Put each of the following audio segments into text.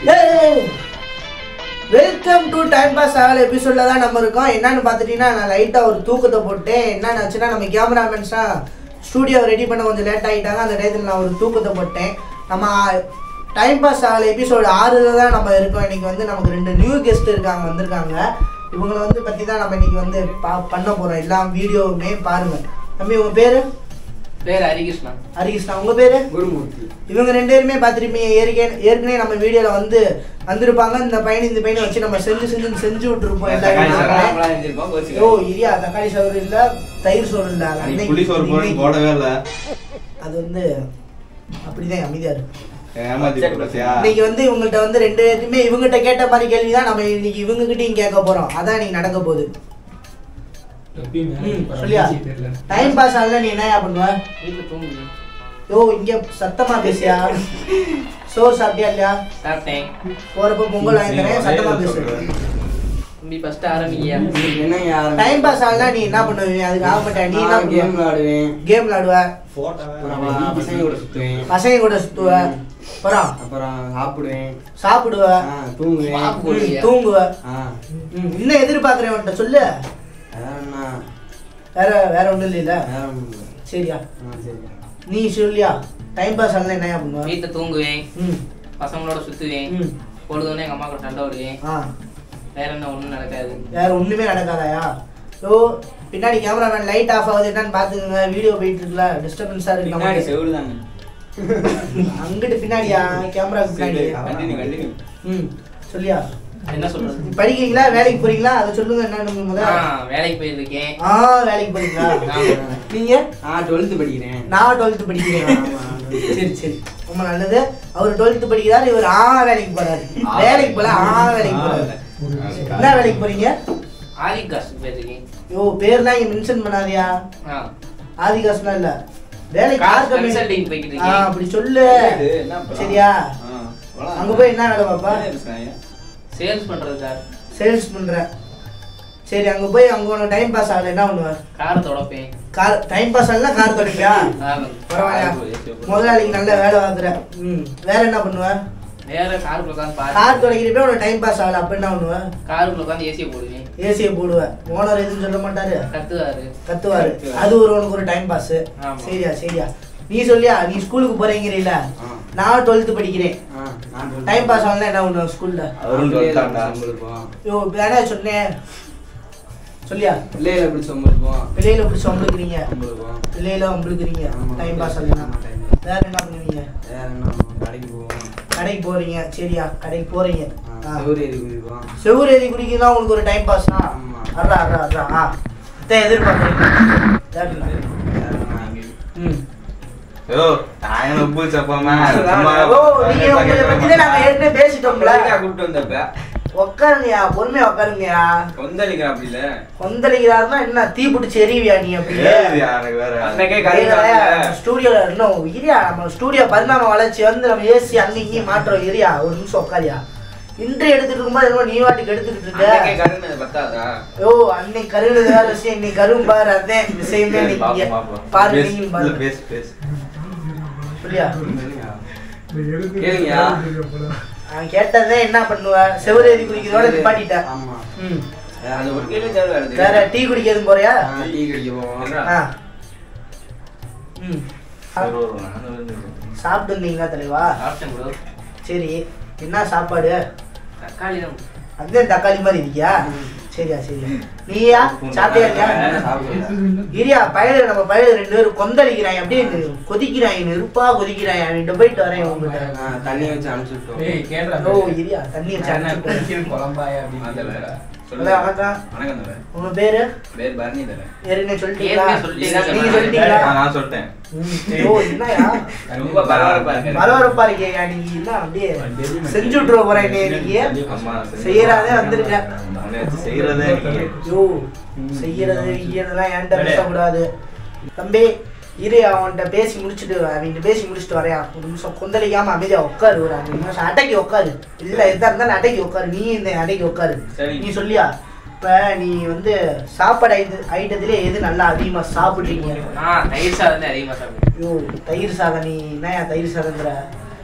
Welcome to time pass ஆகல எபிசோடில் தான் நம்ம இருக்கோம் என்னன்னு பார்த்துட்டீங்கன்னா நான் லைட்டாக ஒரு தூக்கத்தை போட்டேன் என்னன்னு ஆச்சுன்னா நம்ம கேமராமேன்ஸ்லாம் ஸ்டூடியோ ரெடி பண்ண கொஞ்சம் லேட் ஆகிட்டாங்க அந்த டயத்தில் நான் ஒரு தூக்கத்தை போட்டேன் நம்ம டைம் பாஸ் ஆகல எபிசோடு ஆறில் தான் நம்ம இருக்கோம் இன்னைக்கு வந்து நமக்கு ரெண்டு நியூ கெஸ்ட் இருக்காங்க வந்திருக்காங்க இவங்களை வந்து பற்றி தான் நம்ம இன்னைக்கு வந்து பா பண்ண போகிறோம் எல்லா வீடியோவுமே பாருங்கள் தம்பி உங்கள் பேர் பேர் ஹரிகிருஷ்ணா ஹரிகிருஷ்ணா உங்கள் பேர் குருமூர்த்தி இவங்க ரெண்டு பேருமே பார்த்துருப்பீங்க ஏற்கனவே ஏற்கனவே நம்ம வீடியோவில் வந்து வந்திருப்பாங்க இந்த பையன் இந்த பையனை வச்சு நம்ம செஞ்சு செஞ்சு செஞ்சு விட்டுருப்போம் எல்லா வீடியோவுமே. ஓ இரியா தக்காளி சோறு இல்ல தயிர் சோறு இல்ல அது அன்னைக்கு- புளி சோறு போறேன்னு இன்னைக்கு- போடவே இல்ல அது வந்து அப்படிதான் அமைதியா இருக்கு ஏமாத்தி போட்டாச்சியா இன்னைக்கு வந்து இவங்கள்ட்ட வந்து ரெண்டு பேருமே இவங்ககிட்ட கேட்ட மாதிரி கேள்வி தான் நம்ம இன்னைக்கு இவங்க கிட்டயும் கேட்க போறோம் அதான் இன்னைக்கு நடக்க போகுது ம், சொல்லியா டைம் பாஸ் ஆகல நீ என்ன பண்ணுவ வீட்டில் தூங்குது யோ இங்க சத்தமா பேசியா சோறு சாப்பிட்டியா இல்லையா சாப்பிட்டேன் போறப்ப பொங்கல் வாங்கி தரேன் சத்தமா பேசு தம்பி ஃபர்ஸ்ட் ஆரம்பிங்கயா என்ன யாரும் டைம் பாஸ் ஆகல நீ என்ன பண்ணுவீங்க அதுக்கு ஆக மாட்டேன் நீ என்ன கேம் பண்ணுவ விளையாடுவேன் கேம் விளையாடுவ அப்புறம் பசங்க கூட சுத்துவேன் பசங்க கூட சுத்துவ அப்புறம் அப்புறம் சாப்பிடுவேன் சாப்பிடுவ ஆ, தூங்குவேன் சாப்பிடு. ம், தூங்குவ ஆ ம், இன்னும் எதிர்பார்க்குறேன் உன்ட்ட சொல்லு வேற என்ன வேற வேற ஒண்ணும் இல்லைல்ல வேற ஒண்ணும் இல்ல. சரியா ஆ, சரி நீ சொல்லியா டைம் பாஸ் ஆகல என்ன பண்ணுவ வீட்டில் தூங்குவேன் ம் பசங்களோட சுத்துவேன் ம் பொழுதுனே எங்கள் அம்மா கூட சண்டை விடுவேன் ஆ வேற என்ன ஒன்றும் நடக்காது வேற ஒண்ணுமே நடக்காதாயா ஓ பின்னாடி கேமராமேன் லைட் ஆஃப் ஆகுது என்னன்னு பாத்துக்கோங்க வீடியோ போயிட்டு இருக்குல்ல டிஸ்டர்பன்ஸா இருக்கு பின்னாடி நமக்கு. செவிடு தாங்க அங்கிட்டு பின்னாடியா கேமராக்கு பின்னாடி கண்டினியூ கண்டினியூ ம் சொல்லியா என்ன சொல்றது படிக்கிறீங்களா வேலைக்கு போறீங்களா அதை சொல்லுங்க என்னன்னு ஆ முதல்ல வேலைக்கு போயிருக்கேன் ஆ வேலைக்கு போறீங்களா ஆமா. நீங்க நான் டுவெல்த் படிக்கிறேன் நான் டுவெல்த் படிக்கிறேன் ஆமா. சரி சரி ரொம்ப நல்லது அவர் டுவெல்த் படிக்கிறாரு இவர் ஆ வேலைக்கு போறாரு வேலைக்கு போல ஆ வேலைக்கு போறாரு என்ன வேலைக்கு போறீங்க ஆதிகாஸ்க்கு போயிருக்கேன் யோ பேர்லாம் இங்க மென்ஷன் பண்ணாதியா ஆ ஆதிகாசம்லாம் இல்ல வேலைக்கு கார் யார் கம்பெனி கன்சல்டிங் போய்கிட்டு ஆ இருக்கேன் அப்படி சொல்லு என்ன பண்ற? சரியா ஆ, வளா. அங்க போய் என்ன வேலை பாப்பா என்ன பேசுறாங்க? சேல்ஸ் பண்றது சார் சேல்ஸ் பண்ற சரி அங்க போய் அங்க உனக்கு டைம் பாஸ் ஆகல என்ன பண்ணுவ காரை தொடப்பேன் கார் டைம் பாஸ் ஆகல கார் தொடங்கியா ஆமா. பரவாயில்ல முதலாளிக்கு நல்ல வேலை வாங்குற ம் வேற என்ன பண்ணுவ வேற காருக்குள்ள உட்காந்து கார் பாரு தொடங்கிறப்ப உனக்கு டைம் பாஸ் ஆகல அப்ப என்ன பண்ணுவ காருக்குள்ள உட்காந்து ஏசியை போடுவேன் ஏசியை போடுவ ஓனர் எதுவும் சொல்ல மாட்டாரு கத்துவாரு கத்துவாரு கத்துவாரு. அது ஒரு உனக்கு ஒரு டைம் பாஸ் ஆமா. சரியா சரியா நீ சொல்லியா நீ ஸ்கூலுக்கு போறீங்கிறீல ஆ. நான் டுவெல்த் படிக்கிறேன் ஆ, நான் 12th டைம் பாஸ் ஆகலாம் என்ன பண்ணுவேன் ஸ்கூல்ல அவரும் பிள்ளைகளை சொல்லிட்டான்டா. பிடிச்சு வம்பிழுப்போம். யோ வேணா சொன்னேன் சொல்லியா பிள்ளைகளை பிடிச்சு வம்பிழுப்போம். பிள்ளையில பிடிச்சி வம்பிழுக்கிறீங்க வம்பிழுப்போம். பிள்ளையில வம்பிழுக்கிறீங்க ஆமா. டைம் பாஸ் ஆகலாம் ஆமா, time pass. வேற என்ன பண்ணுவீங்க வேற என்ன பண்ணுவோம்? கடைக்கு போவோம் கடைக்கு போறீங்க சரியா கடைக்கு போறீங்க ஆ, ஆ. செவுரு ஏறி குதிப்போம். செவ்வறு ஏறி குடிக்கிறதா உங்களுக்கு ஒரு டைம் பாஸ் தான் ஆமா. அட்ரா அட்ரா அட்ரா ஆ இதான் எதிர்பார்க்குறீங்க வேற என்ன? ம் ஐயோ, நான் என்ன உப்பு சப்பாம? அதுதான். சும்மா ஓ நீங்க உங்களை பத்தி தான் நாங்க ஏற்கனவே பேசிட்டோம்ல எதுக்கா கூப்பிட்டு வந்தப்ப? உட்காருங்கயா பொறுமையா உட்காருங்கயா கொந்தளிக்கிற அப்படி இல்ல? கொந்தளிக்கிறாருன்னா என்ன தீ பிடிச்சி எரிவியா நீ அப்படியே ஏறுதுயா எனக்கு வேற. அன்னைக்கே கறி ஸ்டூடியோல இன்னும் இரியா நம்ம ஸ்டூடியோ பரிணாம வளர்ச்சி வந்து நம்ம ஏசி அங்க இங்கேயும் மாற்றோம் இரியா ஒரு நிமிஷம் உட்காரியா இன்ட்ரி எடுத்துட்டு இருக்கும்போது என்னமோ நீ வாட்டுக்கு எடுத்துக்கிட்டு அன்னைக்கே இருக்க கருனது பத்தாதா? ஓ அன்னைக்கு கருது வேற விஷயம் இன்னைக்கு கரும் பாரு அதே விஷயமே சரி, இன்னைக்கு பாப்போம், இங்க. பாப்போம். பாரு பேசு, நீங்களும் இல்ல, பாரு பேசு, பேசு. சொல்லியா கேளுங்கயா. நான் கேட்டதே என்ன பண்ணுவ செவரேதி குடிக்கிறதோட நிப்பாட்டிட்டேன் ஆமா. ம் வேற அது என்ன ஒரு கேள்வி தேவை வருது. வேற டீ குடிக்கிறதும் போறியா ஆ, டீ குடிக்க போவோம். என்ன? ஆ ம் சரி, ஒரு நானும் வந்து. சாப்பிட்டு வந்தீங்களா தலைவா சாப்பிட்டேன் ப்ரோ சரி என்ன சாப்பாடு தக்காளி தான் அதே தக்காளி மாதிரி இருக்கியா சரியா சரியா நீயா சாப்பிட்டியா இல்லையா சாப்பிடுங்க. இரியா பயலு நம்ம பயலு ரெண்டு பேரும் கொந்தளிக்கிறாங்க அப்படியே கொதிக்கிறாங்க நெருப்பா கொதிக்கிறாங்க அவன்கிட்ட போயிட்டு வரேன் உங்ககிட்ட ஆ, தண்ணி வச்சு அனுப்பிச்சு விட்டோம் ஓ இரியா தண்ணி வச்சு அனுப்பிச்சு அதல. சொல்லு. அதான், வணக்கம். வணக்கம் தல. உங்க பேரு பேர் பரணி தல. ஏற்கனவே சொல்லிட்டீங்களா ஏற்கனவே சொல்லிட்டீங்க. நீங்க ஆ, சொல்லிட்டீங்களா நான் சொல்லிட்டேன். ம். ஓ என்னயா ரொம்ப பரபரப்பா இருக்கு. பரபரப்பா இருக்கேயா நீங்க என்ன அப்படியே செஞ்சு விட்டுற போறேன் இன்னைக்கு அம்மா, சரி. செய்யறாதே வந்திருக்க. உன்னை வச்சு செய்யறதே நீங்க. யோ செய்யறது செய்யறதெல்லாம் என்கிட்ட பேசக்கூடாது தம்பி இரு அவன்கிட்ட பேசி முடிச்சுட்டு அவன்கிட்ட பேசி முடிச்சுட்டு வரையா ஒரு நிமிஷம் கொந்தளிக்காம அமைதியா உட்காரு ஒரு அஞ்சு நிமிஷம் அடக்கி உட்காரு இல்ல எதா இருந்தாலும் அடக்கி உட்காரு நீ இந்த அடக்கி உட்காரு சரி. நீ சொல்லியா இப்ப நீ வந்து சாப்பாடு ஐட்ட ஐட்டத்திலே எது நல்லா அதிகமா சாப்பிடுறீங்க நான் தயிர் சாதம் தான் அதிகமாக சாப்பிடுவேன் ஐயோ தயிர் சாதம் நீ என்னயா தயிர் சாதங்கிற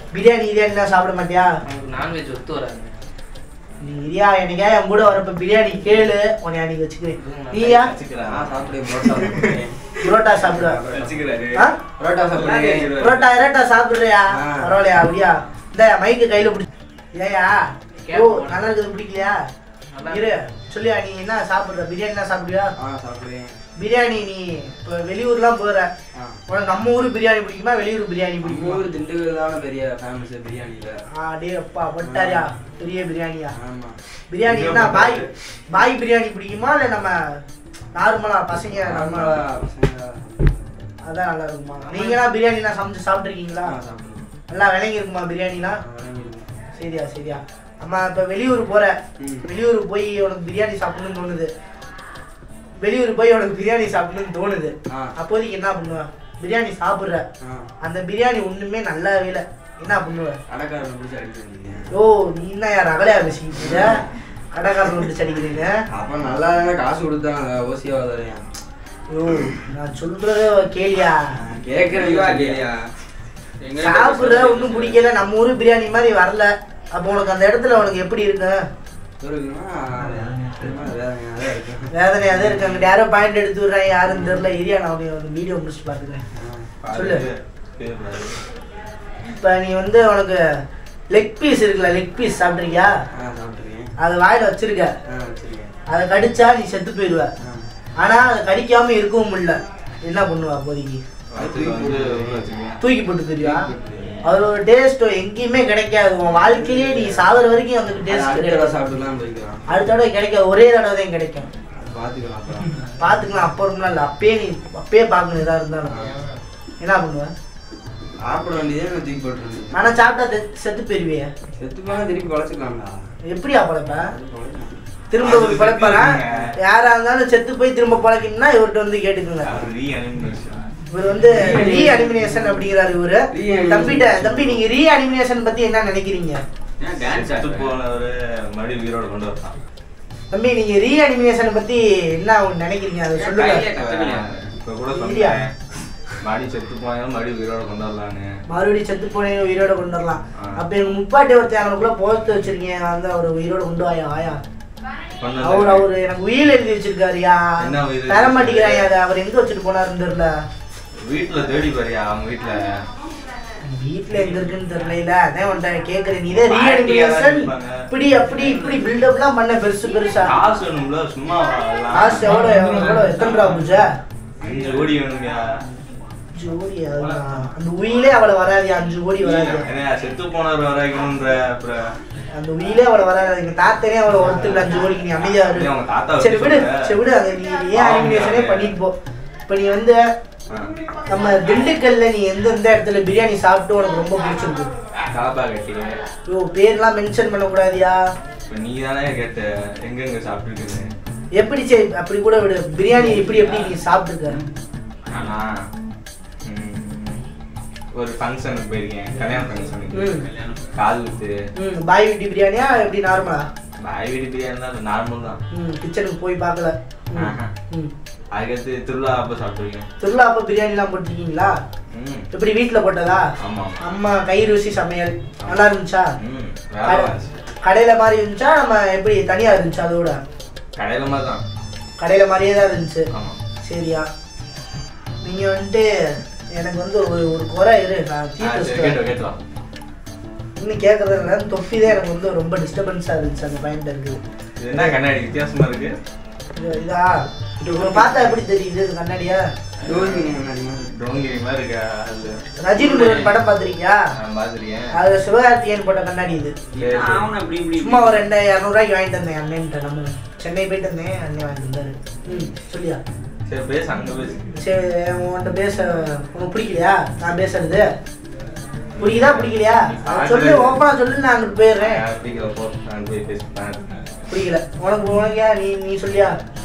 பிரியாணி கிரியாணிலாம் சாப்பிட மாட்டியா நமக்கு நான்வெஜ் ஒத்து வராது நீ இரியா என்னைக்கா என் கூட வரப்ப பிரியாணி கேளு உன்னை அன்னைக்கு வச்சுக்கிறேன் நீயா நான் சாப்பிடுவேன் புரோட்டா சாப்பிடுவேன் புரோட்டா சாப்பிடுவா வச்சுக்கிறாரு ஆ? புரோட்டா சாப்பிடுவேன் புரோட்டா இரட்டா சாப்பிடுறியா ஆ. பரவாயில்லையா அப்படியா இந்த மைக்கு கையில பிடி ஏயா ஓ கேப்போம். நல்லா இருக்குது பிடிக்கலையா நல்லா இரு சொல்லியா நீ என்ன சாப்பிடுற பிரியாணி என்ன சாப்பிடுவியா ஆ சாப்பிடுவேன் பிரியாணி நீ இப்போ வெளியூர்லாம் போற ஆ உனக்கு நம்ம ஊர் பிரியாணி பிடிக்குமா வெளியூர் பிரியாணி நம்ம பிடிக்குமா ஊர் திண்டுக்கல் தான பெரிய ஃபேமஸ் பிரியாணியில ஆ டே அப்பா பட்டாரியா பெரிய பிரியாணியா ஆமா பிரியாணி என்ன பாய் பாய் பிரியாணி பிடிக்குமா இல்லை நம்ம நார்மலா பசங்க நம்ம நம்மளா பசங்க அதான் நல்லா இருக்குமா நீங்களாம் பிரியாணிலாம் சமைச்சு சாப்பிட்ருக்கீங்களா ஆ சாப்பிடுவோம் நல்லா விளங்கி இருக்குமா பிரியாணிலாம் ஆ, வணங்கிடுவோம். சரியா சரியா அம்மா இப்போ வெளியூர் போற ம். வெளியூர் போய் உனக்கு பிரியாணி சாப்பிடணும்னு தோணுது வெளியூர் போய் உனக்கு பிரியாணி சாப்பிடணும்னு தோணுது ஆ. அப்போதைக்கு என்ன பண்ணுவ பிரியாணி சாப்பிட்ற ஆ அந்த பிரியாணி ஒண்ணுமே நல்லாவே இல்லை என்ன பண்ணுவ கடைக்காரனை பிடிச்சி அடிச்சிருந்தீங்க ஓ நீ என்ன யார் அகலையா பேசிக்கிட்டு கடைக்காரன் வந்து அடிக்கிறீங்க அப்ப நல்லா தானே காசு கொடுத்தாங்க ஓசியா தரேன் ஓ நான் சொல்றது கேளியா கேக்குறேன் கேளியா சாப்பிட்ற ஒன்றும் பிடிக்கல நம்ம ஊர் பிரியாணி மாதிரி வரல அப்போ உனக்கு அந்த இடத்துல உனக்கு எப்படி இருக்கு இருக்குன்னா வேதனையா தான் இருக்கு வேதனையாக தான் இருக்கு அங்கிட்ட யாரோ பாயிண்ட் எடுத்து விடுறாங்க யாருன்னு தெரியல ஏரியா நான் உனக்கு வீடியோ முடிச்சுட்டு பார்த்துக்கிறேன் சொல்லு. இப்போ நீ வந்து உனக்கு லெக் பீஸ் இருக்குல்ல லெக் பீஸ் சாப்பிட்ருக்கியா ஆ சாப்பிட்டுருக்கேன் அதை வாயில வச்சிருக்க ஆ வச்சிருக்கேன் அதை கடிச்சா நீ செத்து போயிடுவ ஆ ஆனா அதை கடிக்காம இருக்கவும் முடியல என்ன பண்ணுவா அப்போதைக்கு தூக்கி போட்டு தெரியா அது ஒரு டேஸ்ட் எங்கேயுமே கிடைக்காது உன் வாழ்க்கையிலேயே நீ சாகுற வரைக்கும் அந்த டேஸ்ட் அடுத்த தடவை கிடையாது சாப்பிட்டுலாம் போய்க்கலாம் அடுத்த தடவை கிடைக்காது ஒரே தடவை தான் கிடைக்கும் அது பார்த்துக்கலாம் அப்புறம் பார்த்துக்கலாம் அப்புறம்லாம் இல்லை அப்பயே நீ அப்பயே பார்க்கணும் எதா இருந்தாலும் என்ன பண்ணுவேன் சாப்பிட வேண்டியதே நான் தூக்கி போட்டுருந்தேன் ஆனா சாப்பிட்டா செத்து- செத்து போயிருவியே செத்து போனா திருப்பி குழச்சிக்கலாம்டா எப்படியா பழப்ப திரும்ப ஒரு பழப்பானா யாரா இருந்தாலும் செத்து போய் திரும்ப பழக்கணும்னா இவர்கிட்ட வந்து கேட்டுக்கோங்க இவர் வந்து ரீ அனிமினேஷன் அப்படிங்கிறாரு இவரு Re-animation. தம்பிட்ட தம்பி நீங்க ரீ அனிமினேஷன் பத்தி என்ன நினைக்கிறீங்க மறுபடியும் உயிரோட கொண்டு வரலாம் தம்பி நீங்க ரீ அனிமினேஷன் பத்தி என்ன நினைக்கிறீங்க அதை சொல்லுங்க கையிலே கத்துக்கலையா? இப்ப கூட இல்லையா? சொன்னேன் மறுபடி செத்து போனாலும் மறுபடியும் உயிரோட கொண்டு வரலான்னு மறுபடியும் செத்து போனேன் உயிரோட கொண்டு வரலாம் ஆ. அப்ப எங்க முப்பாட்டி ஒருத்தர் அவனுக்குள்ள போஸ்ட் வச்சிருக்கீங்க வந்து அவர் உயிரோட கொண்டு வாயா ஆயா கொண்டு அவர் வந்து- அவர் எனக்கு உயிர் எழுதி வச்சிருக்காருயா என்ன உயிர் தர மாட்டேங்கிறாயா அதை அவர் எங்க வச்சுட்டு போனாருன்னு தெரியல வீட்டுல தேடி பாரியா அவங்க வீட்டுல வீட்ல எங்க இருக்குன்னு தெரியல அதான் உன்ட்ட கேக்குறேன் நீ ரீ பாட்டியா அனிமினேஷன் இருப்பாங்க. இப்படி அப்படி இப்படி பில்டப்லாம் பண்ண பெருசு பெருசா காசு வேணும்ல சும்மா வரலாம். காசு எவ்வளோ எவ்வளோ எத்தனை ரூபா பூஜா அஞ்சு கோடி வேணும்யா ஜோடி அதுதான் அந்த உயிலே அவளை வராது அஞ்சு கோடி வராது என்ன செத்து போனவர் வரைக்கும்ன்ற அப்புறம் அந்த உயிலே அவளை வராது எங்க தாத்தனே அவளை ஒருத்தர் அஞ்சு கோடிக்கு நீ அமைதியா இரு. ஏன் உங்க தாத்தாவை சரி விடு சொல்ற? சரி விடு அதை நீ ஏன் அனிமினேஷனே பண்ணிட்டு போ இப்போ நீ வந்து ஆ. நம்ம திண்டுக்கல்ல நீ எந்த எந்த இடத்துல பிரியாணி சாப்பிட்டு உனக்கு ரொம்ப பிடிச்சிருக்கு தாத்தா கட்டி ஐயோ பேர்லாம் மென்ஷன் பண்ணக்கூடாதியா இப்ப நீ தானே கேட்ட எங்கெங்க சாப்பிட்டுருக்குன்னு எப்படி சரி அப்படி கூட விடு பிரியாணி எப்படி எப்படி நீ சாப்பிட்டுருக்க ஆனா ம், ஒரு ஃபங்க்ஷனுக்கு போயிருக்கேன் கல்யாண ஃபங்க்ஷனுக்கு ம். கால் ஊத்து ம் பாய் வீட்டு பிரியாணியா எப்படி நார்மலா பாய் வீடு பிரியாணி தான் நார்மல் தான் ம் கிச்சனுக்கு போய் பார்க்கல ம். ஆஹா. ம் அதுக்கடுத்து திருவிழா அப்ப சாப்பிட்டுருக்கேன் திருவிழா அப்போ பிரியாணிலாம் போட்டிருக்கீங்களா ம் எப்படி வீட்டில் போட்டதா ஆமா அம்மா கை ருசி சமையல் நல்லா இருந்துச்சா ம் வேலை இருந்துச்சு. கடையில மாதிரி இருந்துச்சா நம்ம எப்படி தனியா இருந்துச்சா அதோட கடையில மாதிரி தான் கடையில மாதிரியே தான் இருந்துச்சு ஆமா சரியா நீங்க வந்துட்டு எனக்கு வந்து ஒரு ஒரு குறை இரு நான் ஆ, தீர்த்து சரி, வச்சுட்டு கேட்டு வரேன். கேட்டுலாம் இன்னும் கேட்கறது இல்லை தொப்பி தான் எனக்கு வந்து ரொம்ப டிஸ்டர்பன்ஸாக இருந்துச்சு அந்த பாயிண்ட் இருக்குது இது என்ன கண்ணாடி வித்தியாசமா இருக்கு இது இதா உங்களை பார்த்தா எப்படி தெரியுது இது கண்ணாடியா யோசிங்க முன்னாடி மாதிரி. டோங்கிரி மாதிரி இருக்கா அது ரஜினி முருகன் படம் பார்த்திருக்கியா நான் பார்த்துருக்கேன் அதுல சிவகார்த்திகேயன் போட்ட கண்ணாடி இது சரி, சரி. சும்மா ஒரு ரெண்டு இரநூறுவாய்க்கு வாங்கிட்டு வந்தேன் அண்ணன்ட்ட நம்ம சென்னை போயிட்டு வந்தேன் அண்ணன் வாங்கிட்டு வந்தாரு ம் சொல்லியா சரி பேசு அங்க பேசு சரி உன்கிட்ட பேச உனக்கு பிடிக்கலையா நான் பேசுறது பிடிக்குதா பிடிக்கலையா அதை சொல்லு ஓப்பனா சொல்லு நான் அங்கிட்டு போயிடுறேன் நான் பிடிக்கல போ நான் போய் பேசிப்பேன் பிடிக்கல உனக்கு உனக்கு நீ நீ சொல்லியா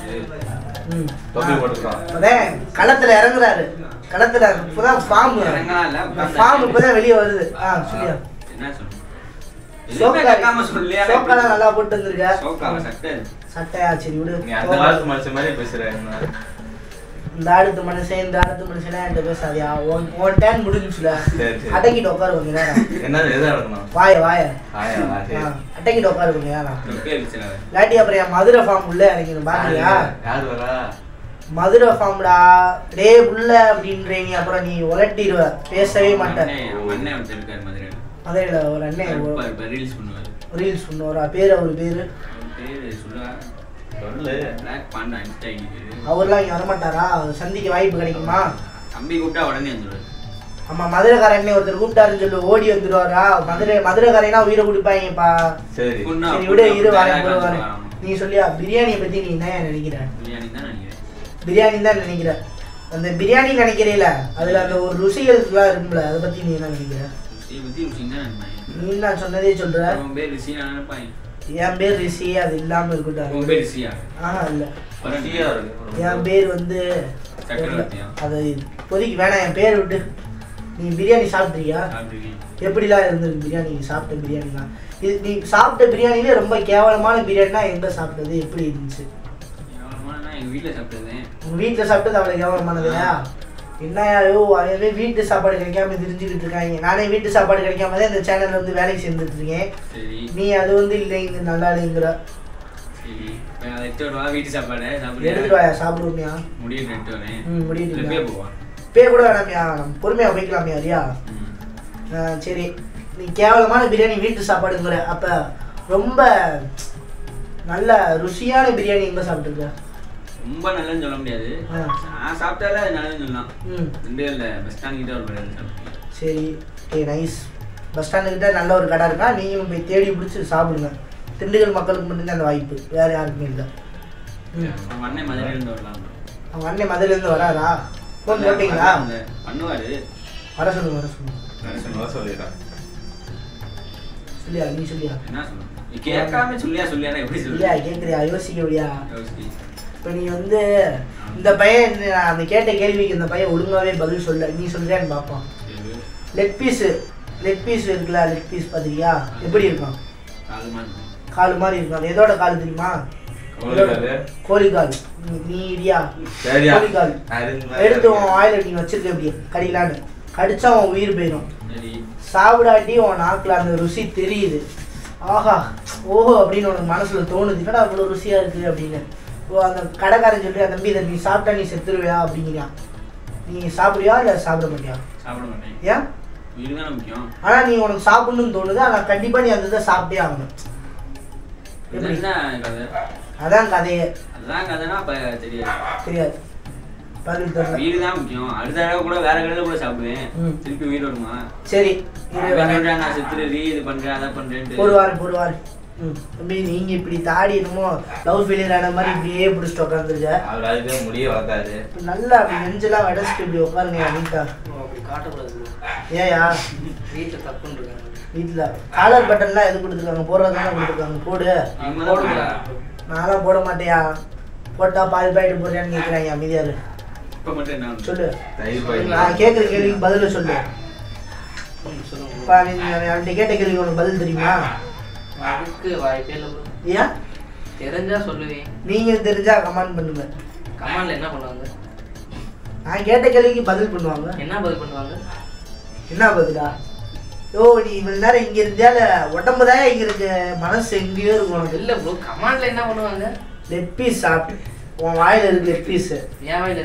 ம் தொப்பி போட்டுக்கலாம் அதான் களத்துல இறங்குறாரு களத்துல இப்பதான் ஃபார்ம் இறங்கலாம் இல்ல, ஃபார்ம் இப்பதான் வெளியே வருது ஆ சொல்லியா என்ன சொல்லணும்? எதுவுமே கேட்காம சொல்லியா? சோக்காலாம் நல்லா போட்டு வந்திருக்க சோக்காவா, சட்டை? சட்டையா சரி விடு நீ அந்த காலத்து மனுஷன் மாதிரி பேசுற என்ன இந்த அடுத்த மனுஷன் இந்த அடுத்த மனுஷனா என்கிட்ட பேசாதியா உன் உன் டேன் முடிஞ்சுல சரி, சரி. அடக்கிட்டு உட்காரு கொஞ்ச நேரம் என்னது எதா இருக்கணும் வாய வாய ஆயா ஆ, சரி ஆ, அடக்கிட்டு உட்காரு கொஞ்ச நேரம் பேர் இருந்துச்சுல அவன். இல்லாட்டி அப்புறம் என் மதுரை ஃபார்ம் உள்ள இறங்கிடும் பாக்குறியா யார் வரா மதுரை ஃபார்ம்டா டே உள்ள அப்படின்ற நீ அப்புறம் நீ உலட்டிடுவ பேசவே அவன் மாட்டேன் அண்ணன் அவன் அண்ணன் ஒருத்தர் இருக்காரு மதுரையில மதுரையில ஒரு அண்ணன் இருப்பாரு, இப்ப ரீல்ஸ் பண்ணுவாரு ரீல்ஸ் பண்ணுவாரா பேர் அவர் பேரு அவன் பேரு சொல்லுவா சொல்லு பிளாக் பாண்டா இன்ஸ்டா ஐடி பேரு அவர்லாம் இங்க வரமாட்டாரா அவர் சந்திக்க வாய்ப்பு கிடைக்குமா தம்பி கூப்பிட்டா உடனே வந்துருவாரு ஆமா மதுரைக்காரன் ஒருத்தர் கூப்பிட்டாருன்னு சொல்லி ஓடி வந்துருவாரா மதுரை மதுரைக்காரனா உயிரை குடிப்பாங்கப்பா சரி பொண்ணா சரி விடு இரு வரேன் அப்படி இரு வரேன் வராம. நீ சொல்லியா பிரியாணியை பத்தி நீ என்ன நினைக்கிற பிரியாணி தான் நினைக்கிறேன் பிரியாணி தான் நினைக்கிற அந்த பிரியாணி நினைக்கிறீல அதுல அந்த ஒரு ருசிகள்லாம் இருக்கும்ல அதை பத்தி நீ என்ன நினைக்கிற ருசியை பத்தி ருசின்னு தான் நினைப்பாங்க நீ நான் சொன்னதே சொல்ற அவன் பேர் ருசி நான் நினைப்பாங்க என் பேர் ரிஷி அது இல்லாம உன் இருக்கட்டும் பேர் ருசியா ஆஹா இல்ல பசியா இருக்கு என் பேர் வந்து சக்கரவர்த்தியா அது இப்போதைக்கு வேணாம் என் பேர் விட்டு நீ பிரியாணி சாப்பிட்றியா சாப்பிட்டுருக்கேன் எப்படிலாம் இருந்தது பிரியாணி நீ சாப்பிட்ட பிரியாணிலாம் இது நீ சாப்பிட்ட பிரியாணிலே ரொம்ப கேவலமான பிரியாணினா எங்க சாப்பிட்டது எப்படி இருந்துச்சு கேவலமானா எங்க வீட்டுல சாப்பிட்டது உங்க வீட்டில் சாப்பிட்டது அவ்வளோ கேவலமானதையா என்னையோ அதே வீட்டு சாப்பாடு கிடைக்காம தெரிஞ்சுக்கிட்டு இருக்காங்க நானே வீட்டு சாப்பாடு கிடைக்காம தான் இந்த சேனல்ல வந்து வேலைக்கு சேர்ந்துட்டு இருக்கேன் சரி நீ அது வந்து இல்லை இது நல்லா இல்லைங்கிற சரி இப்ப அதை எடுத்து வருவா வீட்டு சாப்பாடு எடுத்துட்டு சாப்பிட்டு வாயா சாப்பிடுவோமியா முடியும் எடுத்து வரேன் ம் முடியுது இல்ல போய் போவா பே கூட வேணாமியா நம்ம பொறுமையா போய்க்கலாமியா ரியா ம். ஆ, சரி நீ கேவலமான பிரியாணி வீட்டு சாப்பாடுங்கிற அப்ப ரொம்ப நல்ல ருசியான பிரியாணி எங்க சாப்பிட்டுருக்க ரொம்ப நல்லதுன்னு சொல்ல முடியாது ஆ. நான் சாப்பிட்டாலே அது நல்லதுன்னு சொல்லலாம் ம் ரெண்டு இல்லை பஸ் ஸ்டாண்ட் கிட்ட ஒரு கடை சாப்பிட்டேன் சரி ஏ நைஸ் பஸ் ஸ்டாண்டு கிட்ட நல்ல ஒரு கடை இருக்கா நீங்களும் போய் தேடி பிடிச்சி சாப்பிடுங்க திண்டுக்கல் மக்களுக்கு மட்டும்தான் அந்த வாய்ப்பு வேற யாருக்குமே இல்லை ம் அவன் அண்ணன் மதுரையிலேருந்து வரலாம் அவங்க அண்ணன் மதுலேருந்து வராரா ஃபோன் போட்டிங்களா அந்த பண்ணுவாரு வர சொல்லுங்க வர சொல்லுங்க சும்மா சொல்லிடுறேன் சொல்லியா நீ சொல்லியா என்ன சொல்லணும் நீ கேட்காம சொல்லியா சொல்லியா எப்படி இல்லையா சொல்லு கேட்குறியா யோசிக்க முடியா யோசி. இப்போ நீ வந்து இந்த பையன் என்ன- அந்த கேட்ட கேள்விக்கு இந்த பையன் ஒழுங்காவே பதில் சொல்ல நீ சொல்றியான்னு பார்ப்போம் சரி. லெக் பீஸு லெக் பீஸ் இருக்குல்ல லெக் பீஸ் பார்த்திருக்கியா எப்படி இருக்கும் கால் மாதிரி இருக்கும். கால் மாதிரி இருக்கும் அது எதோட கால் தெரியுமா கோழிக்காலு? கோழி கால் நீ- நீ இடியா சரியா கோழி கால் அது எடுத்து உன் வாயில நீ வச்சிருக்க இப்படி கடிலான்னு கடிச்சா உன் உயிர் போயிடும் சரி சாப்பிடாட்டி உன் நாக்குல அந்த ருசி தெரியுது ஆஹா ஓஹோ அப்படின்னு உனக்கு மனசுல தோணுது என்னடா அவ்வளோ ருசியா இருக்கு அப்படின்னு ஓ அந்த கடைக்காரன் சொல்லி தம்பி இதை நீ சாப்பிட்டா நீ செத்துருவியா அப்படிங்கிறான் நீ சாப்பிடுவியா இல்லை சாப்பிட மாட்டியா சாப்பிட மாட்டேன் ஏன் உயிர் தானே முக்கியம் ஆனா நீ உனக்கு சாப்பிடணும்னு தோணுது ஆனா கண்டிப்பா நீ அந்த இதை சாப்பிட்டே ஆகணும் இது எப்படி என்ன கதை அதான் கதையே அதுதான் கதைனா அப்ப தெரியாது தெரியாது பதில் தெரியல வீடு தான் முக்கியம் அடுத்த தடவை கூட வேற கடையில கூட சாப்பிடுவேன் ம். திருப்பி வீடு வருமா சரி இரு அவன் வரேன். சொல்றான், நான் செத்துரு ரீ இது பண்றேன் அதை பண்றேன்ட்டு போடுவாரு போடுவாரு ம் தம்பி நீங்க இப்படி தாடி என்னமோ லவ் ஃபெயிலியர் ஆன மாதிரி இப்படியே பிடிச்சிட்டு உட்காந்துருக்க அவர் அதுக்கு முடிய வளர்க்காது நல்லா அப்படி நெஞ்செல்லாம் வடச்சிட்டு இப்படி உட்காருங்க நீட்டா அப்படி காட்டக்கூடாது bro. ஏயா வீட்டுல தப்புன்னு இருக்காங்க வீட்டில் காலர் பட்டன்லாம் எது கொடுத்துருக்காங்க போடுறது தானே கொடுத்துருக்காங்க போடு இவங்க தான் போடுங்களா? நான்லாம் போட மாட்டேயா போட்டா பால் பாயிட்டு போடுறியான்னு கேட்குறாங்க அமைதியாரு இப்ப மட்டும் என்ன ஒண்ணு? சொல்லு தயிர் பாய் நான் கேட்குற கேள்விக்கு பதில சொல்லு ம், சொல்லுங்க bro. இப்போ நீ அவன்கிட்ட கேட்ட கேள்விக்கு உனக்கு பதில் தெரியுமா அதுக்கு வாய்ப்பே இல்லை bro. ஏன் தெரிஞ்சா சொல்லுவேன் நீங்கள் தெரிஞ்சா கமெண்ட் பண்ணுங்க கமாண்ட்ல என்ன பண்ணுவாங்க நான் கேட்ட கேள்விக்கு பதில் பண்ணுவாங்க என்ன பதில் பண்ணுவாங்க என்ன பதிலா ஓ நீ இவ்வளவு நேரம் இங்க இருந்தால உடம்பு தான் இங்க இருக்கு மனசு எங்கேயோ இருக்கும் உனக்கு இல்ல ப்ரோ கமாண்ட்ல என்ன பண்ணுவாங்க லெக் பீஸ் சாப்பிட்டு உன் வாயில இருக்கு லெக் பீஸ் என் வாயில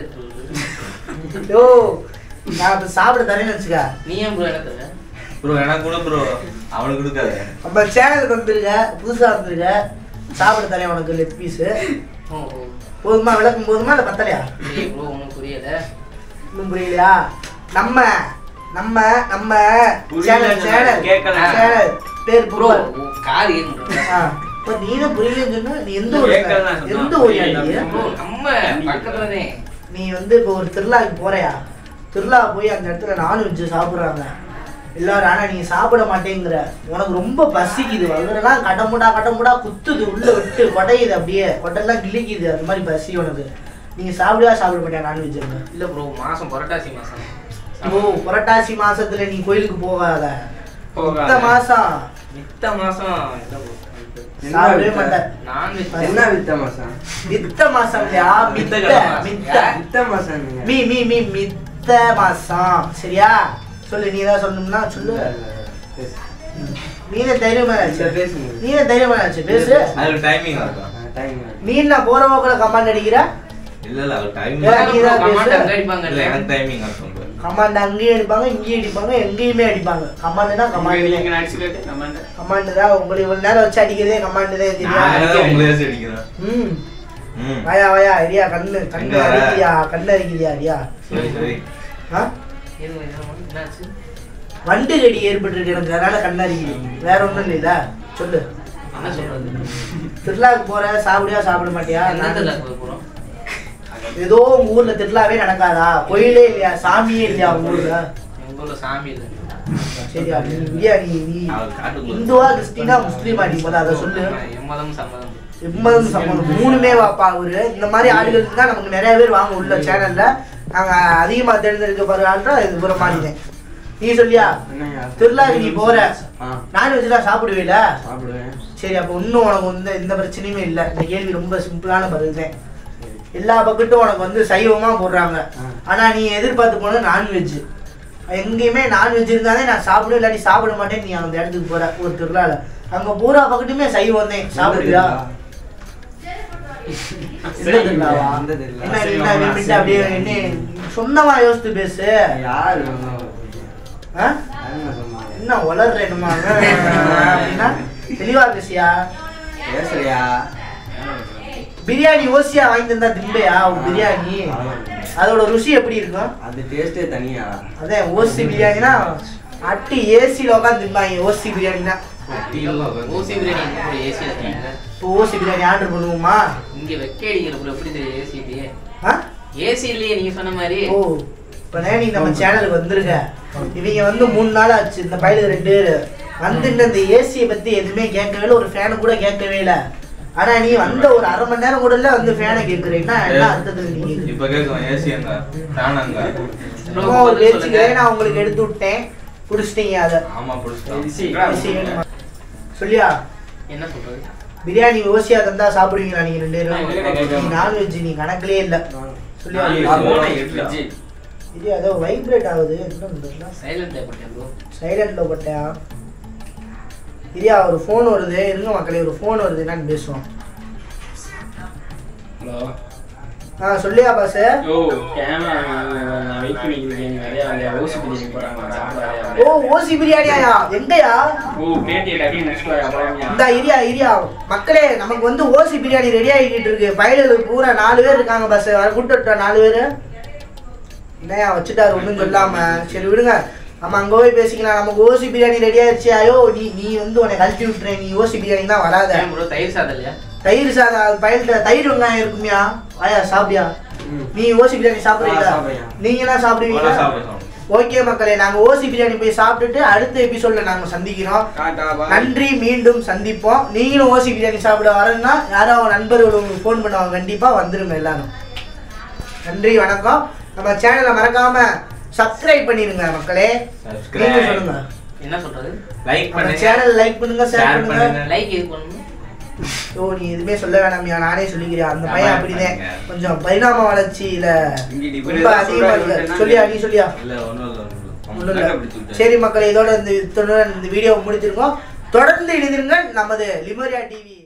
இருக்கு யோ நான் இப்ப சாப்பிட தரேன்னு வச்சுக்க நீ ஏன் ப்ரோ என்ன தர ப்ரோ எனக்கு கூட ப்ரோ அவனுக்கு கொடுக்காது நம்ம சேனலுக்கு வந்துருக்க புதுசா வந்துருக்க சாப்பிட தரேன் உனக்கு லெக் பீஸ் ஓ ஓ போதுமா விளக்கும் போதுமா இல்லை பத்தலையா ஏய் ப்ரோ உனக்கு புரியல இன்னும் புரியலையா நம்ம நம்ம நம்ம புரியல சேனல் சேனல் கேட்கல. சேனல் பேர் ப்ரோ ப்ரோ கார் ஏன் ப்ரோ இப்போ நீனும் புரியலன்னு சொன்னா நீ எந்த ஊர் கேட்கல நான் சொன்னா. எந்த ஊர் நீ ப்ரோ நம்ம பக்கத்துலதே நீ வந்து இப்போ ஒரு திருவிழாக்கு போறியா திருவிழா போய் அந்த இடத்துல நான்வெஜ் சாப்பிட்றாங்க எல்லாரும் ஆனா நீ சாப்பிட மாட்டேங்கிற உனக்கு ரொம்ப பசிக்குது வகுறெல்லாம் கடமுடா கடமுடா குத்துது உள்ள விட்டு கொடையுது அப்படியே கொட்டெல்லாம் கிழிக்குது அந்த மாதிரி பசி உனக்கு நீங்க சாப்பிடுவா சாப்பிட மாட்டியா நான்வெஜ் இல்ல ப்ரோ மாசம் புரட்டாசி மாசம் ஓ புரட்டாசி மாசத்துல நீ கோயிலுக்கு போகாத போகாத. இந்த மாசம் மித்த மாசம் இல்ல ப்ரோ என்ன சாப்பிடவே வித்த? மாட்டேன் நான்வெஜ் என்ன வித்த மாசம் மித்த மாசம் இல்லையா மித்த கிழமை. மித்த வித்த மாசம் நீங்க மீ மீ மீ மித்த மாசம் சரியா சொல்லு நீ ஏதாவது சொல்லணும்னா சொல்லு இல்ல, இல்ல, பேசு. நீனே தைரியமா இல்ல, ஆச்சு பேசுங்க நீனே தைரியமா ஆச்சு பேசு அதுக்கு டைமிங் இருக்கும் ஆ, time ஆகுது. நீ என்ன போற போக்குல கமாண்ட் அடிக்கிற இல்ல இல்ல அது டைமிங் ஏன் நீ தான் கமாண்ட் பேசு? அங்க அடிப்பாங்க இல்ல எனக்கு டைமிங் இருக்கும் கமாண்ட் அங்கேயும் அடிப்பாங்க இங்கேயும் அடிப்பாங்க எங்கேயுமே அடிப்பாங்க கமாண்டுனா கமாண்ட் நீங்க அடிச்சு காட்டு கமாண்ட் கமாண்டு தான் உங்களுக்கு இவ்வளவு நேரம் வச்சு அடிக்கிறதே கமாண்டு தான் நான் தெரியும் ஏதாவது உங்களே அடிக்கிறேன் ம் ம் வாயா வாயா அரியா கண்ணு கண்ணு எங்க வர? அடிக்கிறியா கண்ணு அடிக்கிறியா அரியா சரி சரி ஆ இருங்க, இருங்க, என்னாச்சு வண்டு கடி ஏற்பட்டு எனக்கு அதனால கண்ணு அடிக்குது வேற ஒண்ணும் இல்லைல்ல சொல்லு என்ன சொல்றது திருவிழாவுக்கு போற சாப்பிடுயா சாப்பிட மாட்டியா என்ன தெரியல போய் போறோம் ஏதோ உங்க ஊர்ல திருவிழாவே நடக்காதா கோயிலே இல்லையா சாமியே இல்லையா உங்க ஊர்ல எங்க ஊர்ல சாமி இல்ல சரியா நீ இல்லையா நீ நீ அவர் காட்டுக்குள்ள இந்துவா கிறிஸ்டினா முஸ்லீமா நீ முதல்ல அதை சொல்லு எம்மதம் சம்மதம் எம்மதம் சம்மதம் மூணுமே வாப்பா அவரு இந்த மாதிரி ஆளுகளுக்கு தான் நமக்கு நிறைய பேர் வாங்க உள்ள சேனல்ல நாங்க அதிகமா தேர்ந்தெடுக்க போற ஆள் தான் இது புற மாறினேன் நீ சொல்லியா என்னய்யா? திருவிழாக்கு நீ போற ஆ, நான்வெஜ்லாம் சாப்பிடுவீல சாப்பிடுவேன் சரி அப்போ இன்னும் உனக்கு வந்து எந்த பிரச்சனையுமே இல்லை இந்த கேள்வி ரொம்ப சிம்பிளான பதில் தான் எல்லா பக்கட்டும் உனக்கு வந்து சைவமா போடுறாங்க ஆ. ஆனா நீ எதிர்பார்த்து போனது நான்வெஜ் எங்கேயுமே நான்வெஜ் இருந்தாலே நான் சாப்பிடுவேன் இல்லாட்டி சாப்பிட மாட்டேன் நீ அந்த இடத்துக்கு போற ஒரு திருவிழால அங்க பூரா பக்கட்டுமே சைவம் தான் சாப்பிடுவியா எந்த திருவிழாவா? எந்த திருவிழா? என்ன நீ என்ன விட்டுட்டு அப்படியே என்ன சொன்னமா யோசித்து பேசு யாரு சொன்னாங்க? ஆ? யாருங்க சொன்னாங்க? என்ன வளர்றேனுமா அப்படின்னா தெளிவா பேசியா பேசுறியா? பிரியாணி ஓசியா வாங்கி தந்தா திம்பையா ஒரு பிரியாணி அதோட ருசி எப்படி இருக்கும் அது டேஸ்டே தனியா அதான் ஓசி பிரியாணினா அட்டி ஏசியில் உட்காந்து திம்பாங்க ஓசி பிரியாணினா ஊசி பிரியாணி எங்க போய் ஏசி இருக்கீங்க இப்போ ஓசி பிரியாணி ஆர்டர் பண்ணுவோமா இங்க வெக்க அடிக்கிற ப்ரோ எப்படி தெரியும் ஏசி இல்லையே ஆ ஏசி இல்லையே நீங்க சொன்ன மாதிரி ஓ இப்போ நீ நம்ம சேனலுக்கு வந்திருக்க இவங்க வந்து மூணு நாள் ஆச்சு இந்த பையலுக்கு ரெண்டு பேர் வந்து இன்னும் இந்த ஏசியை பத்தி எதுவுமே கேட்கவே இல்லை ஒரு ஃபேனு கூட கேட்கவே இல்லை ஆனா நீ வந்த ஒரு அரை மணி நேரம் கூட இல்ல வந்து ஃபேனை கேட்குறீங்கன்னா என்ன அர்த்தத்தில் நீ கேக்குற? இப்ப கேட்கும் ஏசி அங்க ஃபேன் அங்க சும்மா ஒரு பேச்சுக்கு நான் உங்களுக்கு எடுத்து விட்டேன் பிடிச்சிட்டீங்க அதை ஆமா பிடிச்சிட்டோம் ஏசி வேணுமா? சொல்லியா என்ன சொல்றது பிரியாணி ஓசியா தந்தா சாப்பிடுவீங்களா நீங்க ரெண்டு நான் எங்ககிட்ட பேரும் கேட்காம. நான்வெஜ் நீ கணக்குலயே இல்ல சொல்லியா ஃப்ரிட்ஜ் இது ஏதோ வைப்ரேட் ஆகுது என்ன சைலண்ட் தேவைப்பட்டேன் ப்ரோ சைலண்ட்ல போட்டியா இரியா ஒரு ஃபோன் வருது இருங்க மக்களே ஒரு ஃபோன் வருது என்னன்னு பேசுவோம் ஹலோ ஆ சொல்லியா பாஸ் ஓ கேமரா நான் வெயிட் பண்ணிட்டு இருக்கேன் நிறைய நிறைய ஓசி பிரியாணி போறாங்க சாப்பிடாத ஓ ஓசி பிரியாணியா எங்கயா ஓ பேட்டி டக்குனு முடிச்சுட்டு வா, அப்புறம் இந்த இரியா இரியா மக்களே நமக்கு வந்து ஓசி பிரியாணி ரெடி ஆகிட்டு இருக்கு பயலுக்கு பூரா நாலு பேர் இருக்காங்க பஸ் கூப்பிட்டு நாலு பேர் என்னையா வச்சுட்டாரு ஒன்றும் சொல்லாம சரி விடுங்க நம்ம அங்கே போய் பேசிக்கலாம் நமக்கு ஓசி பிரியாணி ரெடி ஆயிடுச்சு ஐயோ நீ நீ வந்து உன்னை கழட்டி விட்டுறேன் நீ ஓசி பிரியாணி தான் வராத ஏன் ப்ரோ தயிர் சாதம் இல்லையா தயிர் சாதம் பயல்கிட்ட தயிர் வெங்காயம் இருக்குமியா வாயா சாப்பிடியா ம். நீ ஓசி பிரியாணி சாப்பிடுறீங்களா ஆ, சாப்பிடுறேன். நீங்க என்ன போலாம் சாப்பிடுவீங்க சாப்பிட சாப்பிட ஓகே மக்களே நாங்க ஓசி பிரியாணி போய் சாப்பிட்டுட்டு அடுத்த எபிசோட்ல நாங்க சந்திக்கிறோம் டாடா பாய் நன்றி மீண்டும் சந்திப்போம் நீங்களும் ஓசி பிரியாணி சாப்பிட வரணும்னா யாரோ அவங்க நண்பர்கள் உங்களுக்கு ஃபோன் பண்ணுவாங்க கண்டிப்பா வந்துருங்க எல்லாரும் நன்றி வணக்கம் நம்ம சேனலை மறக்காம சப்ஸ்கிரைப் பண்ணிருங்க மக்களே Subscribe. நீங்க சொல்லுங்க என்ன சொல்றது லைக் நம்ம பண்ணுங்க சேனல் லைக் பண்ணுங்க ஷேர் Share பண்ணுங்க பண்ணுங்க. லைக் இது பண்ணணும் ஓ நீ எதுவுமே சொல்ல வேணாமியா நானே சொல்லிக்கிறேன் அந்த பையன் ஆமா, அப்படிதான் பண்ணுங்க. கொஞ்சம் பரிணாம வளர்ச்சியில இங்க இப்படி ரொம்ப ஏதாவது அதிகமா சொல்றாரு, இருக்கு நான் சொல்லியா நீ சொல்லியா இல்ல ஒண்ணும் இல்ல ஒண்ணும் இல்ல ஒண்ணும் இல்ல. கண்டுபிடிச்சு விட்டேன். சரி மக்களே இதோட இந்த இத்துடன் இந்த வீடியோ முடிச்சிருக்கோம் தொடர்ந்து இணைந்திருங்கள் நமது லிமோரியா டிவி